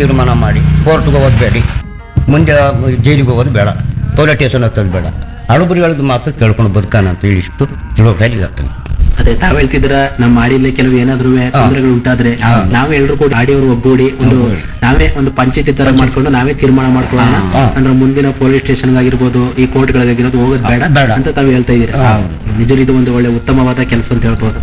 ತೀರ್ಮಾನ ಮಾಡಿ ಕೋರ್ಟ್ಗೆ ಹೋಗೋದು ಬೇಡಿ ಮುಂದೆ ಜೈಲಿಗೆ ಹೋಗೋದು ಬೇಡ ಪೊಲೀಸ್ ಸ್ಟೇಷನ್ ಹತ್ತೋದು ಬೇಡ ಹಳಬರಿ ಹೇಳಿದ ಮಾತು ಕೇಳ್ಕೊಂಡು ಬದುಕಾನ ಅಂತ ಹೇಳಿ ಇಷ್ಟು ತಿಳುವಳಿಕೆ ಆಗ್ತಾನೆ ಅದೇ ತಾವ್ ಹೇಳ್ತಿದ್ರ ನಮ್ಮ ಆಡಿಲಿ ಕೆಲವು ಏನಾದ್ರು ತೊಂದರೆಗಳು ಉಂಟಾದ್ರೆ ನಾವೇ ಎಲ್ರು ಕೂಡ ಆಡಿಯವರು ಒಗ್ಗೂಡಿ ಒಂದು ನಾವೇ ಒಂದು ಪಂಚಾಯತಿ ತರ ಮಾಡ್ಕೊಂಡು ನಾವೇ ತೀರ್ಮಾನ ಮಾಡ್ಕೊಳ್ಳೋಣ ಅಂದ್ರೆ ಮುಂದಿನ ಪೊಲೀಸ್ ಸ್ಟೇಷನ್ ಆಗಿರ್ಬೋದು ಈ ಕೋರ್ಟ್ ಗಳಿಗಾಗಿರೋದು ಹೋಗೋದು ಬೇಡ ಬೇಡ. ಅಂತ ತಾವ್ ಹೇಳ್ತಾ ಇದೀರಿ ನಿಜ ಇದು ಒಂದು ಒಳ್ಳೆ ಉತ್ತಮವಾದ ಕೆಲಸ ಅಂತ ಹೇಳ್ಬೋದು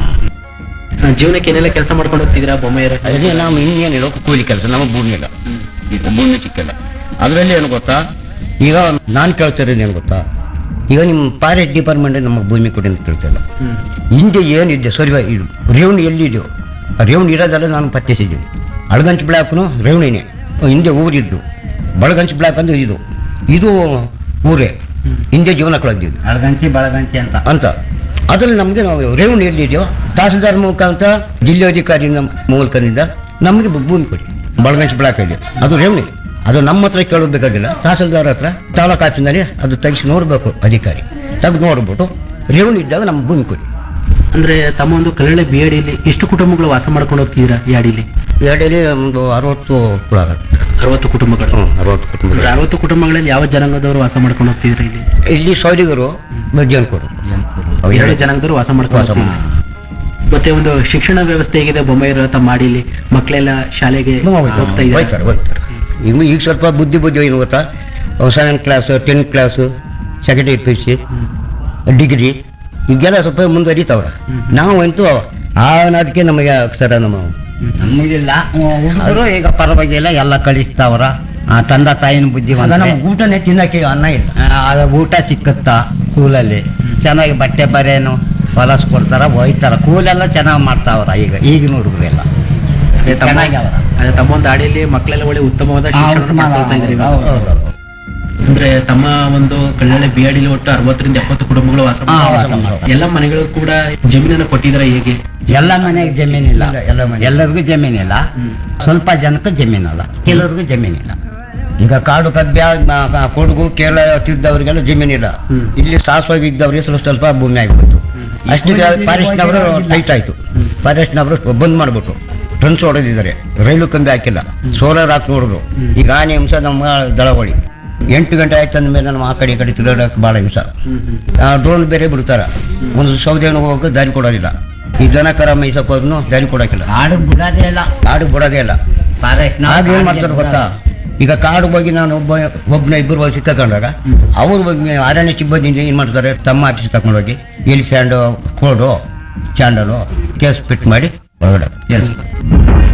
ಆ, ಜೀವನಕ್ಕೆ ಏನೆಲ್ಲ ಕೆಲಸ ಮಾಡ್ಕೊಂಡು ಹೋಗ್ತಿದ್ದೀರಾ ಬೊಮ್ಮೆಯರ ಅದೇ ನಾವು ಇನ್ನೇನು ಹೇಳೋ ಕೂಲಿ ಕೆಲಸ ನಮಗೆ ಭೂಮಿ ಇಲ್ಲ ಈಗ ಭೂಮಿ ಸಿಕ್ಕಿಲ್ಲ ಅದರಲ್ಲಿ ಏನು ಗೊತ್ತಾ ಈಗ ನಾನು ಕೇಳ್ತಿರೋದು ಏನು ಗೊತ್ತಾ ಈಗ ನಿಮ್ಮ ಫಾರೆಸ್ಟ್ ಡಿಪಾರ್ಟ್ಮೆಂಟ್ ನಮಗೆ ಭೂಮಿ ಕೊಡಿ ಅಂತ ಕೇಳ್ತಿಲ್ಲ ಹಿಂದೆ ಏನಿದೆ ಸರಿ ಇದು ರೇವಣಿ ಎಲ್ಲಿದೆಯೋ ಆ ರೇವಣಿ ಇರೋದೆಲ್ಲ ನಾನು ಪತ್ತೆಸಿದ್ದೀನಿ ಅಳಗಂಚ ಬ್ಲಾಕ್ನು ರೇವಣಿನೇ ಹಿಂದೆ ಊರಿದ್ದು ಬಳಗಂಚ ಬ್ಲಾಕ್ ಅಂದ್ರೆ ಇದು ಇದು ಊರೇ ಹಿಂದೆ ಜೀವನ ಕಳೆದಿದ್ದು ಅಳಗಂಚಿ ಬಳಗಂಚಿ ಅಂತ ಅಂತ ಅದ್ರಲ್ಲಿ ನಮಗೆ ನಾವು ರೇವಣಿ ಎಲ್ಲಿದೆಯೋ ತಹಸೀಲ್ದಾರ್ ಮುಖಾಂತರ ಜಿಲ್ಲಾಧಿಕಾರಿ ನಮ್ಮ ಮೂಲಕದಿಂದ ನಮಗೆ ಭೂ- ಭೂಮಿ ಕೊಡಿ ಬಳಗಂಚ ಬ್ಲಾಕ್ ಇದೆ ಅದು ರೇವಣಿ ಅದು ನಮ್ಮ ಹತ್ರ ಕೇಳಬೇಕಾಗಿಲ್ಲ ತಹಸೀಲ್ದಾರ್ ಹತ್ರ ತಾಲೂಕು ಆಫೀಸಿನಲ್ಲಿ ಅದು ತೆಗಿಸಿ ನೋಡಬೇಕು ಅಧಿಕಾರಿ ತೆಗೆದು ನೋಡ್ಬಿಟ್ಟು ರೇವಣಿ ಇದ್ದಾಗ ನಮ್ಗೆ ಭೂಮಿ ಕೊಡಿ ಅಂದ್ರೆ ತಮ್ಮ ಒಂದು ಕಲ್ಲಳೆ ಬಿಯಡಿಯಲ್ಲಿ ಎಷ್ಟು ಕುಟುಂಬಗಳು ವಾಸ ಮಾಡ್ಕೊಂಡು ಹೋಗ್ತಿದ್ದೀರಾ ಈ ಅಡಿಲಿ ಎರಡಲ್ಲಿ ಒಂದು ಅರವತ್ತು ಕುಳ ಆಗುತ್ತೆ ಅರವತ್ತು ಕುಟುಂಬಗಳು ಹ್ಞೂ ಅರವತ್ತು ಕುಟುಂಬ ಅಂದ್ರೆ ಅರವತ್ತು ಕುಟುಂಬಗಳಲ್ಲಿ ಯಾವ ಜನಾಂಗದವರು ವಾಸ ಮಾಡ್ಕೊಂಡು ಹೋಗ್ತಿದ್ದೀರಾ ಇಲ್ಲಿ ಇಲ್ಲಿ ಸೌದಿಗರು ಬಜ್ಜನ್ಕರು ಎರಡು ಜನಾಂಗದವರು ವಾಸ ಮಾಡ್ಕೊಂಡು ವಾಸ ಹೋಗ್ತಿದ್ದಾರೆ. ಮತ್ತೆ ಒಂದು ಶಿಕ್ಷಣ ವ್ಯವಸ್ಥೆ ಹೇಗಿದೆ ಬೊಮ್ಮೆಯರು ತಮ್ಮ ಮಾಡಿಲಿ ಮಕ್ಕಳೆಲ್ಲ ಶಾಲೆಗೆ ಹೋಗ್ತಾ ಇದ್ದಾರೆ ಹೋಗ್ತಾರೆ ಹೋಗ್ತಾರೆ ಈಗ ಈಗ ಸ್ವಲ್ಪ ಬುದ್ಧಿ ಬುದ್ಧಿ ಏನು ಗೊತ್ತಾ seventh class tenth class second P U C degree ಈಗೆಲ್ಲ ಸ್ವಲ್ಪ ಮುಂದುವರಿತಾವ್ರ ನಾವು ಅಂತೂ ಆ ಅನ್ನೋದಕ್ಕೆ ನಮಗೆ ಅಕ್ಷರ ನಮ್ಮ ನಮಗಿಲ್ಲ ಹುಡುಗರು ಈಗ ಪರವಾಗಿಲ್ಲ ಎಲ್ಲ ಕಳಿಸ್ತಾವ್ರ ಆ, ತಂದೆ ತಾಯಿನ ಬುದ್ಧಿ ಅದ ನಮ್ಗೆ ಊಟನೇ ತಿನ್ನಕ್ಕೆ ಅನ್ನ ಇಲ್ಲ ಊಟ ಸಿಕ್ಕುತ್ತಾ ಸ್ಕೂಲಲ್ಲಿ ಚೆನ್ನಾಗಿ ಬಟ್ಟೆ ಬರೇನು ಹೊಲಸ್ ಕೊಡ್ತಾರ ಒಯ್ತಾರ ಕೂಲೆಲ್ಲ ಚೆನ್ನಾಗಿ ಮಾಡ್ತಾವ್ರ ಈಗ ಈಗಿನ ಹುಡುಗರೆಲ್ಲ ಅದೇ ತಮ್ಮ ಚೆನ್ನಾಗಿ ಅವ್ರ. ಅದೇ ತಮ್ಮ ಒಂದು ಅಡಿಯಲ್ಲಿ ಮಕ್ಕಳೆಲ್ಲ ಒಳ್ಳೆ ಉತ್ತಮವಾದ ಆ, ಶಿಕ್ಷಣ ಉತ್ತಮ ಪಡ್ಕೊಳ್ತಾ ಇದ್ದಾರೆ ಇವಾಗ. ಹೌದು, ಹೌದು. ಅಂದ್ರೆ ತಮ್ಮ ಒಂದು ಕಳ್ಳಳೆ ಬಿಯಡಿಲಿ ಒಟ್ಟು ಅರವತ್ತರಿಂದ ಎಪ್ಪತ್ತು ಕುಟುಂಬಗಳು ವಾಸ ಹಾ, ವಾಸ ಮಾಡ್ತಾರೆ. ಮಾಡ್ತಾರೆ. ಎಲ್ಲ ಮನೆಗಳು ಕೂಡ ಜಮೀನನ್ನು ಕೊಟ್ಟಿದ್ದಾರೆ ಹೇಗೆ ಎಲ್ಲ ಮನೆಗೆ ಜಮೀನಿಲ್ಲ ಇಲ್ಲ, ಎಲ್ಲ ಮನೆಗೆ. ಎಲ್ಲರಿಗೂ ಜಮೀನಿಲ್ಲ ಸ್ವಲ್ಪ ಜನಕ್ಕೆ ಜಮೀನಲ್ಲ ಕೆಲವ್ರಿಗೂ ಜಮೀನಿಲ್ಲ ಈಗ ಕಾಡು ಕಬ್ಬೆ ಕೊಡಗು ಕೇರಳ ತಿದ್ದವರಿಗೆಲ್ಲ ಜಮೀನಿಲ್ಲ ಇಲ್ಲಿ ಸಾಸವಾಗಿ ಇದ್ದವ್ರಿಗೆ ಸ್ವಲ್ಪ ಸ್ವಲ್ಪ ಭೂಮಿ ಆಗಿಬಿಟ್ಟು ಅಷ್ಟಿಗೆ ಫಾರೆಸ್ಟ್ನವರು ಟೈಟ್ ಆಯ್ತು ಫಾರೆಸ್ಟ್ನವರು ಬಂದ್ ಮಾಡ್ಬಿಟ್ಟು ಟ್ರನ್ಸ್ ಹೊಡೆದಿದ್ದಾರೆ ರೈಲು ಕಂಬಿ ಹಾಕಿಲ್ಲ ಸೋಲಾರ್ ಹಾಕಿ ನೋಡಿದ್ರು ಈಗ ಆನೆ ಹಿಂಸ ನಮ್ಮ ದಳವಳಿ ಎಂಟು ಗಂಟೆ ಆಯ್ತು ಅಂದಮೇಲೆ ನಮ್ಮ ಆ ಕಡೆ ಈ ಕಡೆ ತಿರುಗಾಡಕ್ಕೆ ಭಾಳ ಹಿಂಸ ಡ್ರೋನ್ ಬೇರೆ ಬಿಡ್ತಾರ ಒಂದು ಸೌದೆಯನ್ನು ಹೋಗಕ್ಕೆ ದಾರಿ ಕೊಡೋದಿಲ್ಲ ಈ ದನ ಕರ ಮೈಸಕ್ಕೆ ಹೋದ್ನು ದಾರಿ ಕೊಡೋಕಿಲ್ಲ ಆಡು ಬಿಡೋದೇ ಇಲ್ಲ ಕಾಡಿಗೆ ಬಿಡೋದೇ ಇಲ್ಲ ಫಾರೆಸ್ಟ್ ಆಗ ಏನ್ ಮಾಡ್ತಾರೆ ಗೊತ್ತಾ ಈಗ ಕಾಡು ಬಗ್ಗೆ ನಾನು ಒಬ್ಬ ಒಬ್ಬನ ಇಬ್ಬರು ಹೋಗಿ ಸಿಕ್ಕಕೊಂಡಾಗ ಅವ್ರ ಬಗ್ಗೆ ಅರಣ್ಯ ಸಿಬ್ಬಂದಿ ಏನ್ ಮಾಡ್ತಾರೆ ತಮ್ಮ ಆಫೀಸ್ ತಗೊಂಡೋಗಿ ಎಲಿಫ್ಯಾಂಡು ಕೋಡು ಚಾಂಡಲು ಕೇಸ್ ಫಿಟ್ ಮಾಡಿ ಹೊರಗಡೆ Yes.